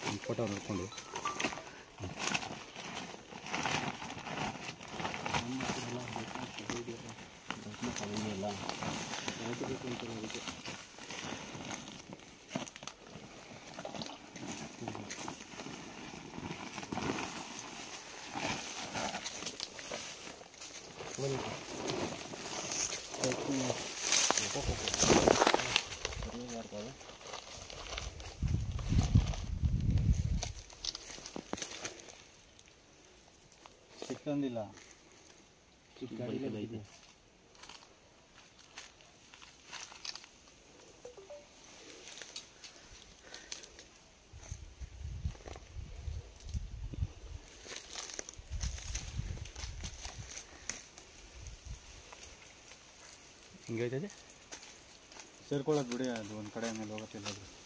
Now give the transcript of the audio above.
ಒಂದು ಫೋಟೋ ನೋಡ್ಕೊಂಡು ಸಿಕ್ಕಂದಿಲ್ಲ ಹಿಂಗೈತದೆ ಸೇರ್ಕೊಳ್ಳೋದು ಬಿಡಿ ಅದು ಒಂದು ಕಡೆ ಮೇಲೆ ಹೋಗುತ್ತಿಲ್ಲ ಅದು